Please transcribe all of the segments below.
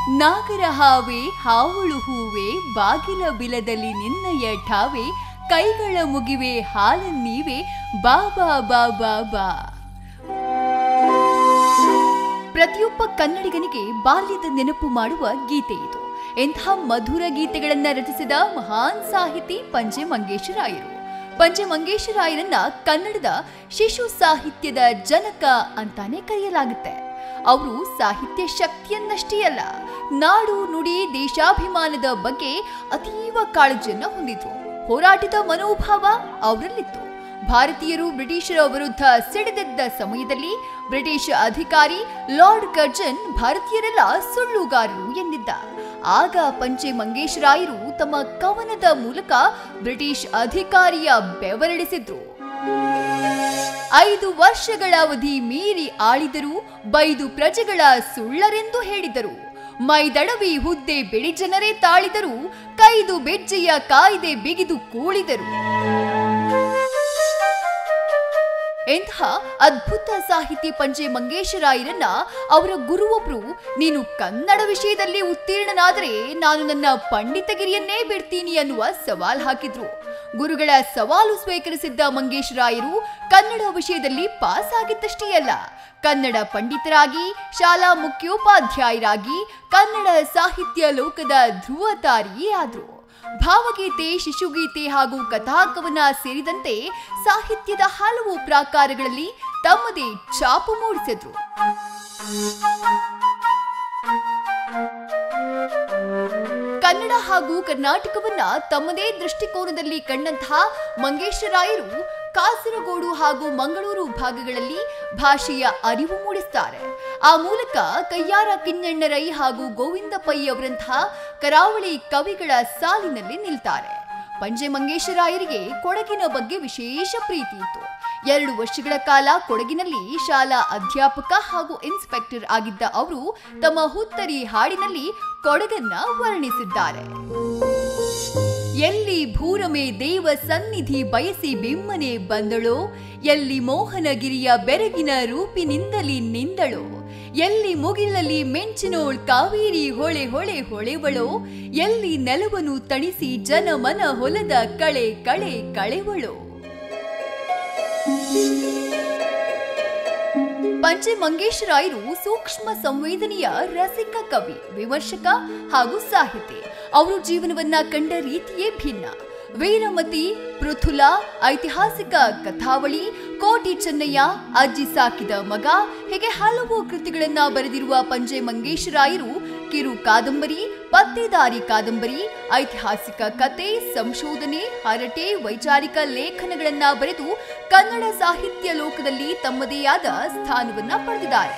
ನಾಗರ ಹಾವೆ ಹಾವಳು ಹೂವೆ ಬಾಗಿಲ ಬಿಲದಲ್ಲಿ ನಿನ್ನಯ ಠಾವೆ ಕೈಗಳ ಮುಗಿವೆ ಹಾಲನ್ನೀವೆ ಬಾ ಬಾ ಬಾ ಬಾ ಬಾ ಪ್ರತಿಯೊಬ್ಬ ಕನ್ನಡಿಗನಿಗೆ ಬಾಲ್ಯದ ನೆನಪು ಮಾಡುವ ಗೀತೆ ಇದು ಎಂಥ ಮಧುರ ಗೀತೆಗಳನ್ನ ರಚಿಸಿದ ಮಹಾನ್ ಸಾಹಿತಿ ಪಂಜೆ ಮಂಗೇಶರಾಯರು ಪಂಜೆ ಮಂಗೇಶರಾಯರನ್ನ ಕನ್ನಡದ ಶಿಶು ಸಾಹಿತ್ಯದ ಜನಕ ಅಂತಾನೆ ಕರೆಯಲಾಗುತ್ತೆ ಅವರು ಸಾಹಿತ್ಯ ಶಕ್ತಿಯನ್ನಷ್ಟೇ ಅಲ್ಲ ನಾಡು ನುಡಿ ದೇಶಾಭಿಮಾನದ ಬಗ್ಗೆ ಅತೀವ ಕಾಳಜಿಯನ್ನ ಹೊಂದಿದ್ರು ಹೋರಾಟದ ಮನೋಭಾವ ಅವರಲ್ಲಿತ್ತು ಭಾರತೀಯರು ಬ್ರಿಟಿಷರ ವಿರುದ್ಧ ಸಿಡಿದೆದ್ದ ಸಮಯದಲ್ಲಿ ಬ್ರಿಟಿಷ್ ಅಧಿಕಾರಿ ಲಾರ್ಡ್ ಕರ್ಜನ್ ಭಾರತೀಯರೆಲ್ಲ ಸುಳ್ಳುಗಾರರು ಎಂದಿದ್ದ ಆಗ ಪಂಚೆ ಮಂಗೇಶರಾಯರು ತಮ್ಮ ಕವನದ ಮೂಲಕ ಬ್ರಿಟಿಷ್ ಅಧಿಕಾರಿಯ ಬೆವರಿಳಿಸಿದ್ರು ಐದು ವರ್ಷಗಳ ಅವಧಿ ಮೀರಿ ಆಳಿದರು ಬೈದು ಪ್ರಜೆಗಳ ಸುಳ್ಳರೆಂದು ಹೇಳಿದರು ಮೈದಡವಿ ಹುದ್ದೆ ಬಿಳಿ ಜನರೇ ತಾಳಿದರು ಕೈದು ಬೆಜ್ಜೆಯ ಕಾಯ್ದೆ ಬಿಗಿದು ಕೂಳಿದರು ಎಂತಹ ಅದ್ಭುತ ಸಾಹಿತಿ ಪಂಜೆ ಮಂಗೇಶರಾಯರನ್ನ ಅವರ ಗುರುವೊಬ್ರು ನೀನು ಕನ್ನಡ ವಿಷಯದಲ್ಲಿ ಉತ್ತೀರ್ಣನಾದರೆ ನಾನು ನನ್ನ ಪಂಡಿತಗಿರಿಯನ್ನೇ ಬಿಡ್ತೀನಿ ಅನ್ನುವ ಸವಾಲ್ ಹಾಕಿದ್ರು ಗುರುಗಳ ಸವಾಲು ಸ್ವೀಕರಿಸಿದ್ದ ಮಂಗೇಶರಾಯರು ಕನ್ನಡ ವಿಷಯದಲ್ಲಿ ಪಾಸ್ ಆಗಿದ್ದಷ್ಟೇ ಅಲ್ಲ ಕನ್ನಡ ಪಂಡಿತರಾಗಿ ಶಾಲಾ ಮುಖ್ಯೋಪಾಧ್ಯಾಯರಾಗಿ ಕನ್ನಡ ಸಾಹಿತ್ಯ ಲೋಕದ ಧ್ರುವತಾರಿಯೇ ಆದ್ರು ಭಾವಗೀತೆ ಶಿಶುಗೀತೆ ಹಾಗೂ ಕಥಾಕವನ ಸೇರಿದಂತೆ ಸಾಹಿತ್ಯದ ಹಲವು ಪ್ರಾಕಾರಗಳಲ್ಲಿ ತಮ್ಮದೇ ಛಾಪು ಮೂಡಿಸಿದ್ರು ಕನ್ನಡ ಹಾಗೂ ಕರ್ನಾಟಕವನ್ನ ತಮ್ಮದೇ ದೃಷ್ಟಿಕೋನದಲ್ಲಿ ಕಂಡಂತಹ ಮಂಗೇಶರಾಯರು ಕಾಸರಗೋಡು ಹಾಗೂ ಮಂಗಳೂರು ಭಾಗಗಳಲ್ಲಿ ಭಾಷೆಯ ಅರಿವು ಮೂಡಿಸ್ತಾರೆ ಆ ಮೂಲಕ ಕಯ್ಯಾರ ಕಿಣ್ಣಣ್ಣರೈ ಹಾಗೂ ಗೋವಿಂದ ಪೈ ಅವರಂತಹ ಕರಾವಳಿ ಕವಿಗಳ ಸಾಲಿನಲ್ಲಿ ನಿಲ್ತಾರೆ ಪಂಜೆ ಮಂಗೇಶರಾಯರಿಗೆ ಕೊಡಗಿನ ಬಗ್ಗೆ ವಿಶೇಷ ಪ್ರೀತಿ ಇತ್ತು ಎರಡು ವರ್ಷಗಳ ಕಾಲ ಕೊಡಗಿನಲ್ಲಿ ಶಾಲಾ ಅಧ್ಯಾಪಕ ಹಾಗೂ ಇನ್ಸ್ಪೆಕ್ಟರ್ ಆಗಿದ್ದ ಅವರು ತಮ್ಮ ಹುತ್ತರಿ ಹಾಡಿನಲ್ಲಿ ಕೊಡಗನ್ನ ವರ್ಣಿಸಿದ್ದಾರೆ ಎಲ್ಲಿ ಭೂರಮೆ ದೇವ ಸನ್ನಿಧಿ ಬಯಸಿ ಬಿಮ್ಮನೆ ಬಂದಳೋ ಎಲ್ಲಿ ಮೋಹನಗಿರಿಯ ಬೆರಗಿನ ರೂಪಿನಿಂದಲಿ ನಿಂದಳೋ ಎಲ್ಲಿ ಮುಗಿಲಲ್ಲಿ ಮೆಂಚಿನೋಳ್ ಕಾವೇರಿ ಹೊಳೆ ಹೊಳೆ ಹೊಳೆವಳೋ ಎಲ್ಲಿ ನೆಲವನ್ನು ತಣಿಸಿ ಜನಮನ ಹೊಲದ ಕಳೆ ಕಳೆ ಕಳೆವಳೋ ಪಂಚೆ ಮಂಗೇಶರಾಯರು ಸೂಕ್ಷ್ಮ ಸಂವೇದನೆಯ ರಸಿಕ ಕವಿ ವಿಮರ್ಶಕ ಹಾಗೂ ಸಾಹಿತಿ ಅವರು ಜೀವನವನ್ನ ಕಂಡ ರೀತಿಯೇ ಭಿನ್ನ ವೀರಮತಿ ಪೃಥುಲಾ ಐತಿಹಾಸಿಕ ಕಥಾವಳಿ ಕೋಟಿ ಚೆನ್ನಯ್ಯ ಅಜ್ಜಿ ಸಾಕಿದ ಮಗ ಹೀಗೆ ಹಲವು ಕೃತಿಗಳನ್ನ ಬರೆದಿರುವ ಪಂಜೆ ಮಂಗೇಶರಾಯರು ಕಿರು ಕಾದಂಬರಿ ಪತ್ತೇದಾರಿ ಕಾದಂಬರಿ ಐತಿಹಾಸಿಕ ಕತೆ ಸಂಶೋಧನೆ ಹರಟೆ ವೈಚಾರಿಕ ಲೇಖನಗಳನ್ನ ಬರೆದು ಕನ್ನಡ ಸಾಹಿತ್ಯ ಲೋಕದಲ್ಲಿ ತಮ್ಮದೇ ಆದ ಸ್ಥಾನವನ್ನ ಪಡೆದಿದ್ದಾರೆ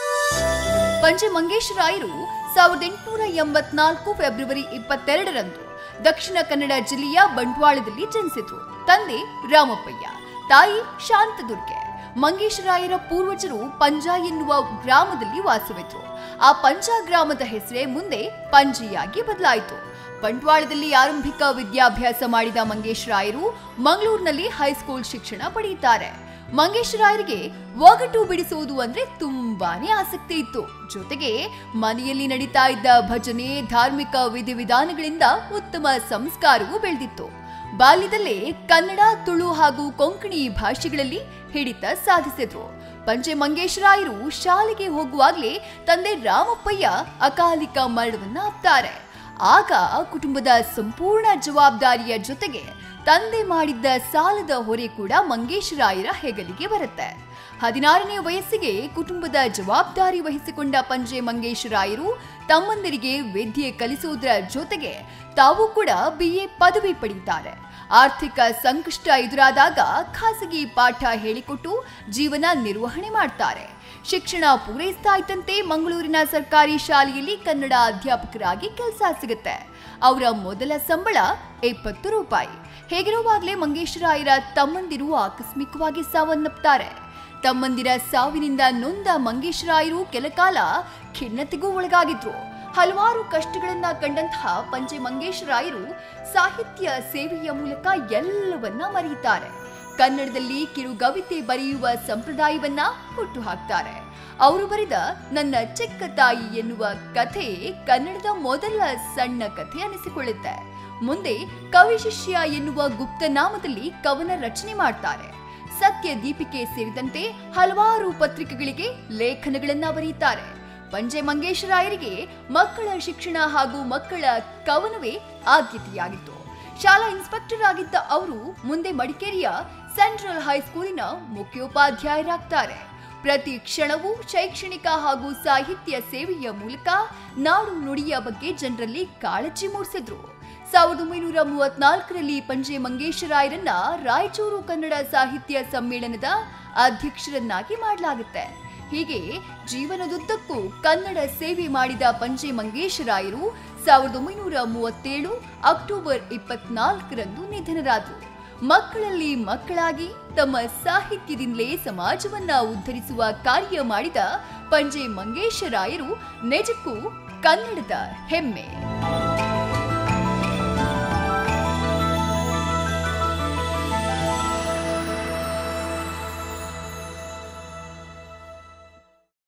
ಪಂಜೆ ಮಂಗೇಶರಾಯರು ಸಾವಿರದ ಎಂಟುನೂರ ಎಂಬತ್ನಾಲ್ಕು ಫೆಬ್ರವರಿ ಇಪ್ಪತ್ತೆರಡರಂದು ದಕ್ಷಿಣ ಕನ್ನಡ ಜಿಲ್ಲೆಯ ಬಂಟ್ವಾಳದಲ್ಲಿ ಜನಿಸಿದ್ರು ತಂದೆ ರಾಮಪ್ಪಯ್ಯ ತಾಯಿ ಶಾಂತದುರ್ಗೆ ಮಂಗೇಶರಾಯರ ಪೂರ್ವಜರು ಪಂಜ ಎನ್ನುವ ಗ್ರಾಮದಲ್ಲಿ ವಾಸವಿದ್ರು ಆ ಪಂಜ ಗ್ರಾಮದ ಹೆಸರೇ ಮುಂದೆ ಪಂಜಿಯಾಗಿ ಬದಲಾಯಿತು ಬಂಟ್ವಾಳದಲ್ಲಿ ಆರಂಭಿಕ ವಿದ್ಯಾಭ್ಯಾಸ ಮಾಡಿದ ಮಂಗೇಶರಾಯರು ಮಂಗಳೂರಿನಲ್ಲಿ ಹೈಸ್ಕೂಲ್ ಶಿಕ್ಷಣ ಪಡೆಯುತ್ತಾರೆ ಮಂಗೇಶರಾಯರಿಗೆ ಒಗಟು ಬಿಡಿಸುವುದು ಅಂದ್ರೆ ತುಂಬಾನೇ ಆಸಕ್ತಿ ಇತ್ತು ಜೊತೆಗೆ ಮನೆಯಲ್ಲಿ ನಡೀತಾ ಇದ್ದ ಭಜನೆ ಧಾರ್ಮಿಕ ವಿಧಿವಿಧಾನಗಳಿಂದ ಉತ್ತಮ ಸಂಸ್ಕಾರವೂ ಬೆಳೆದಿತ್ತು ಬಾಲ್ಯದಲ್ಲೇ ಕನ್ನಡ ತುಳು ಹಾಗೂ ಕೊಂಕಣಿ ಭಾಷೆಗಳಲ್ಲಿ ಹಿಡಿತ ಸಾಧಿಸಿದ್ರು ಪಂಚೆ ಮಂಗೇಶರಾಯರು ಶಾಲೆಗೆ ಹೋಗುವಾಗಲೇ ತಂದೆ ರಾಮಪ್ಪಯ್ಯ ಅಕಾಲಿಕ ಮರಣವನ್ನ ಅಪ್ತಾರೆ ಆಗ ಕುಟುಂಬದ ಸಂಪೂರ್ಣ ಜವಾಬ್ದಾರಿಯ ಜೊತೆಗೆ ತಂದೆ ಮಾಡಿದ್ದ ಸಾಲದ ಹೊರೆ ಕೂಡ ಮಂಗೇಶರಾಯರ ಹೆಗಲಿಗೆ ಬರುತ್ತೆ ಹದಿನಾರನೇ ವಯಸ್ಸಿಗೆ ಕುಟುಂಬದ ಜವಾಬ್ದಾರಿ ವಹಿಸಿಕೊಂಡ ಪಂಜೆ ಮಂಗೇಶರಾಯರು ತಮ್ಮಂದಿರಿಗೆ ವಿದ್ಯೆ ಕಲಿಸುವುದರ ಜೊತೆಗೆ ತಾವು ಕೂಡ ಬಿಎ ಪದವಿ ಪಡೆಯುತ್ತಾರೆ ಆರ್ಥಿಕ ಸಂಕಷ್ಟ ಎದುರಾದಾಗ ಖಾಸಗಿ ಪಾಠ ಹೇಳಿಕೊಟ್ಟು ಜೀವನ ನಿರ್ವಹಣೆ ಮಾಡ್ತಾರೆ ಶಿಕ್ಷಣ ಪೂರೈಸ್ತಾ ಇದ್ದಂತೆ ಮಂಗಳೂರಿನ ಸರ್ಕಾರಿ ಶಾಲೆಯಲ್ಲಿ ಕನ್ನಡ ಅಧ್ಯಾಪಕರಾಗಿ ಕೆಲಸ ಸಿಗುತ್ತೆ ಅವರ ಮೊದಲ ಸಂಬಳ ಇಪ್ಪತ್ತು ರೂಪಾಯಿ ಹೇಗಿರುವಾಗಲೇ ಮಂಗೇಶರಾಯರ ತಮ್ಮಂದಿರು ಆಕಸ್ಮಿಕವಾಗಿ ಸಾವನ್ನಪ್ತಾರೆ ತಮ್ಮಂದಿರ ಸಾವಿನಿಂದ ನೊಂದ ಮಂಗೇಶರಾಯರು ಕೆಲಕಾಲ ಖಿನ್ನತೆಗೂ ಒಳಗಾಗಿದ್ರು ಹಲವಾರು ಕಷ್ಟಗಳನ್ನ ಕಂಡಂತಹ ಪಂಚೆ ಮಂಗೇಶರಾಯರು ಸಾಹಿತ್ಯ ಸೇವೆಯ ಮೂಲಕ ಎಲ್ಲವನ್ನ ಮರೆಯುತ್ತಾರೆ ಕನ್ನಡದಲ್ಲಿ ಕಿರುಗವಿತೆ ಬರೆಯುವ ಸಂಪ್ರದಾಯವನ್ನ ಹುಟ್ಟು ಹಾಕ್ತಾರೆ ಅವರು ಬರೆದ ನನ್ನ ಚಿಕ್ಕ ತಾಯಿ ಎನ್ನುವ ಕಥೆ ಕನ್ನಡದ ಮೊದಲ ಸಣ್ಣ ಕಥೆ ಅನಿಸಿಕೊಳ್ಳುತ್ತೆ ಮುಂದೆ ಕವಿ ಶಿಷ್ಯ ಎನ್ನುವ ಗುಪ್ತ ನಾಮದಲ್ಲಿ ಕವನ ರಚನೆ ಮಾಡ್ತಾರೆ ಸತ್ಯ ದೀಪಿಕೆ ಸೇರಿದಂತೆ ಹಲವಾರು ಪತ್ರಿಕೆಗಳಿಗೆ ಲೇಖನಗಳನ್ನ ಬರೆಯುತ್ತಾರೆ ಪಂಜೆ ಮಂಗೇಶರಾಯರಿಗೆ ಮಕ್ಕಳ ಶಿಕ್ಷಣ ಹಾಗೂ ಮಕ್ಕಳ ಕವನವೇ ಆದ್ಯತೆಯಾಗಿತ್ತು ಶಾಲಾ ಇನ್ಸ್ಪೆಕ್ಟರ್ ಆಗಿದ್ದ ಅವರು ಮುಂದೆ ಮಡಿಕೇರಿಯ ಸೆಂಟ್ರಲ್ ಹೈಸ್ಕೂಲಿನ ಮುಖ್ಯೋಪಾಧ್ಯಾಯರಾಗ್ತಾರೆ ಪ್ರತಿ ಕ್ಷಣವೂ ಶೈಕ್ಷಣಿಕ ಹಾಗೂ ಸಾಹಿತ್ಯ ಸೇವೆಯ ಮೂಲಕ ನಾಡು ನುಡಿಯ ಬಗ್ಗೆ ಜನರಲ್ಲಿ ಕಾಳಜಿ ಮೂಡಿಸಿದ್ರು ಸಾವಿರದ ಒಂಬೈನೂರ ಮೂವತ್ನಾಲ್ಕರಲ್ಲಿ ಪಂಜೆ ಮಂಗೇಶರಾಯರನ್ನ ರಾಯಚೂರು ಕನ್ನಡ ಸಾಹಿತ್ಯ ಸಮ್ಮೇಳನದ ಅಧ್ಯಕ್ಷರನ್ನಾಗಿ ಮಾಡಲಾಗುತ್ತೆ ಹೀಗೆ ಜೀವನದುದ್ದಕ್ಕೂ ಕನ್ನಡ ಸೇವೆ ಮಾಡಿದ ಪಂಜೆ ಮಂಗೇಶರಾಯರು ಸಾವಿರದ ಒಂಬೈನೂರ ಮೂವತ್ತೇಳು ಅಕ್ಟೋಬರ್ ಇಪ್ಪತ್ನಾಲ್ಕರಂದು ನಿಧನರಾದರು ಮಕ್ಕಳಲ್ಲಿ ಮಕ್ಕಳಾಗಿ ತಮ್ಮ ಸಾಹಿತ್ಯದಿಂದಲೇ ಸಮಾಜವನ್ನ ಉದ್ಧರಿಸುವ ಕಾರ್ಯ ಮಾಡಿದ ಪಂಜೆ ಮಂಗೇಶರಾಯರು ನಿಜಕ್ಕೂ ಕನ್ನಡದ ಹೆಮ್ಮೆ